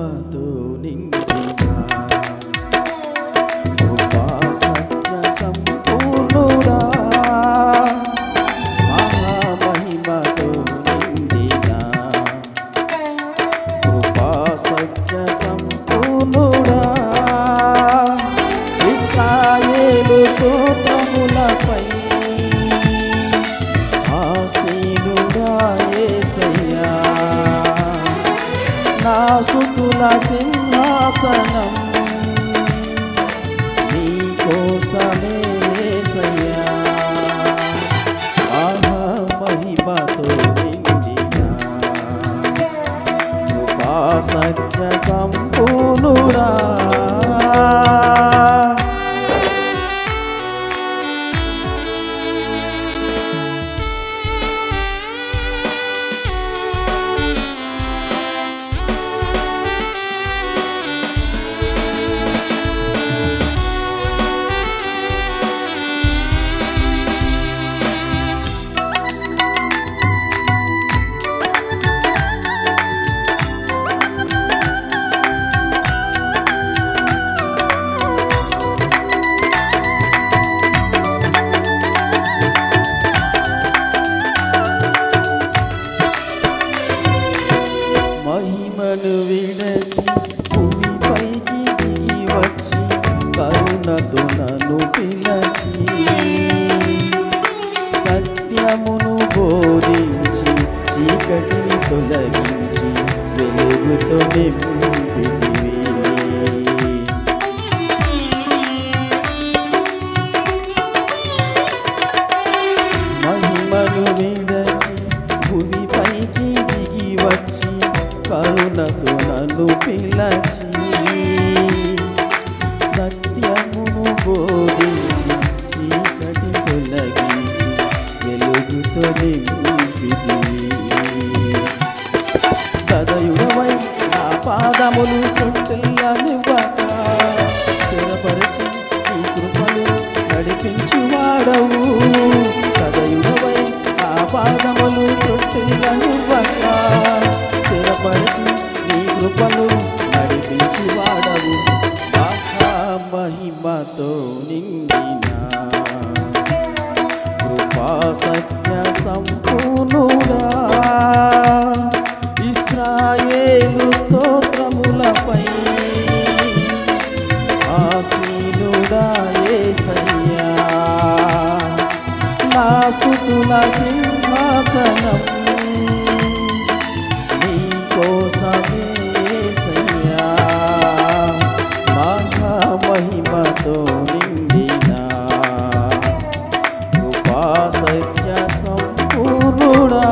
మహిమతో నిండిన కృపా సత్య సంపూర్ణుడా మహామహిమతో నిండిన కృపా సత్య సంపూర్ణుడా ఇస్రాయేలు స్తోత్రములపై ఆసీనుడా యేసయ్యా నా స్తుతుల సింహాసనం నీ కోసమే యేసయ్యా ఆహా మహిమతో నిండిన కృపా సత్య సంపూర్ణుడా మహిమను విడచి భూమిపైకి దిగి వచ్చి కరుణతో నన్ను పిలచి సత్యమును బోధించి చీకటిని తొలగించి వెలుగుతో నింపితివి మహిమను విడచి భూమిపైకి దిగి వచ్చి కరుణకు నన్ను పిలచి సత్యమును బోధించి చీకటి తొలగించి వెలుగుతో నింపితివి సదయుడవై నా పాదములు తొట్టెల్లనివ్వక స్థిరపరిచి నీ కృపలు నడిపించువాడవు సదయుడవై నా పాదములు తొట్టెల్లనివ్వక స్థిరపరిచి నీ కృపలు నడిపించువాడవు మహా మహిమతో నిండిన కృపా సత్య సంపూర్ణుడా ఇస్రాయేలు స్తోత్రములపై ఆసీనుడా యేసయ్యా నా స్తుతుల సింహాసనం నీ కోసమే యేసయ్యా మహా మహిమతో నిండిన కృపా సత్య సంపూర్ణుడా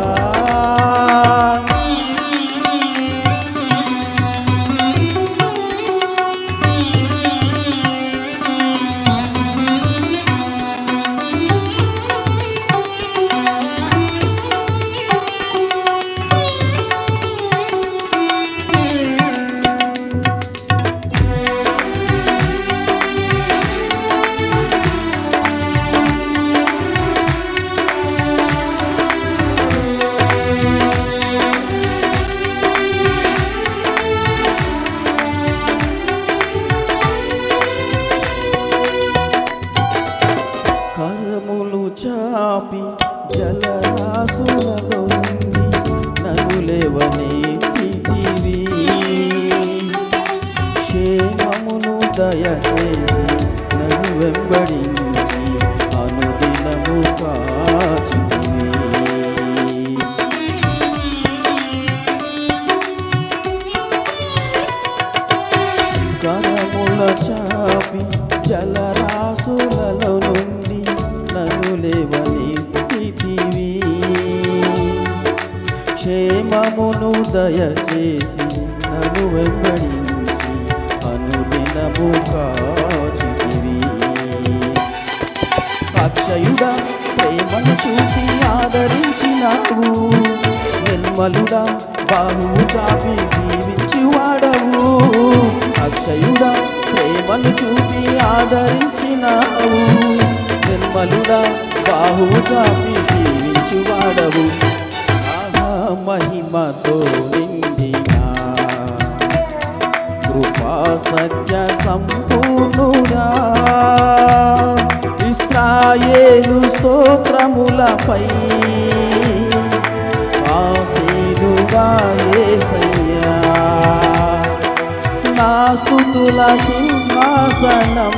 కరములు చాపి జలరాసులలో నుండి నన్ను లేవనెత్తితివి క్షేమమును దయచేసి నన్ను వెంబడించి అనుదినము కాచితివి కరముల చాపి జలరాసులలో నుండి నన్ను లేవనెత్తితివి క్షేమమును దయచేసి నన్ను వెంబడించి అనుదినము కాచితివి అక్షయుడా ప్రేమను చూపి ఆదరించినావు నిర్మలుడా బాహువు చాపి దీవించి వాడవు అక్షయుడా ప్రేమను చూపి ఆదరించినావు నిర్మలుడా బాహువు చాపి దీవించి వాడవు ఆహా మహిమతో నిండినా కృపా సత్య సంపూర్ణుడా ఇస్రాయేలు స్తోత్రములపై ఆసీనుడా యేసయ్యా నా స్తుతుల సింహాసనం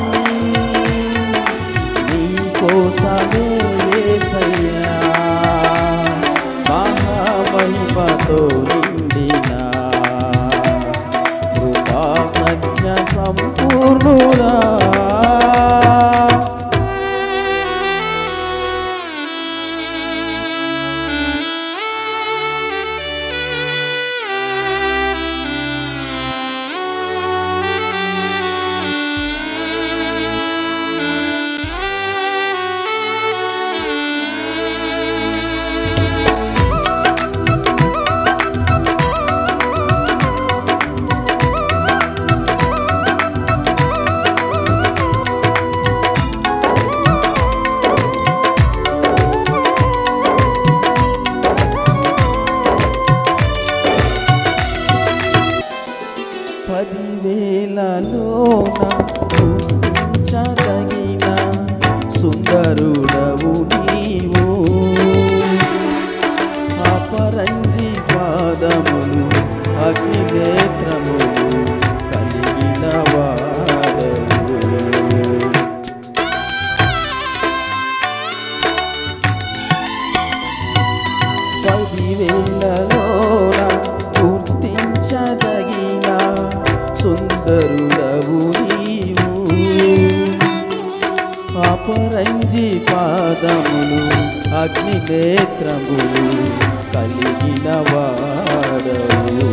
నీ కోసమే యేసయ్యా మహామహిమతో నిండిన కృపా సత్య సంపూర్ణుడా పదివేలలోన గుర్తించదగిన సుందరుడవు నీవు అపరంజి పాదములు అగ్నినేత్రములు కలిగిన వాడవు పదివేలలోన గుర్తించదగిన సుందరుడవు నీవు అపరంజి పాదములు అగ్ని నేత్రములు కలిగిన వాడవు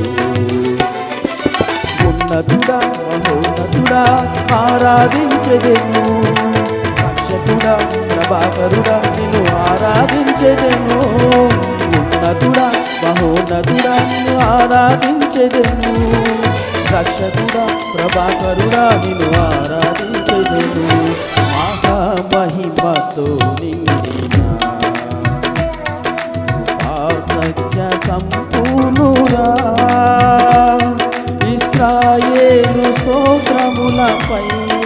ఉన్నతుడా మహోన్నతుడా ఆరాధించదెను రక్షకుడా ప్రభాకరుడా నిన్ను ఆరాధించదెను ఉన్నతుడా మహోన్నతుడా నిన్ను ఆరాధించదెను రక్షకుడా ప్రభాకరుడా నిన్ను ఆరాధించదెను మహామహిమతో నిండిన ఆ సత్య సంపూర్ణురా ఇస్రాయేలు స్తోత్రములపై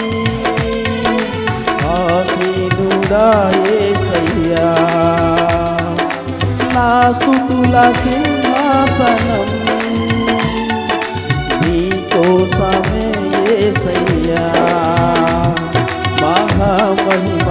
ఆసీనుడా యేసయ్యా నా స్తుతుల సింహాసనం నీ కోసమే యేసయ్యా మహామహిమ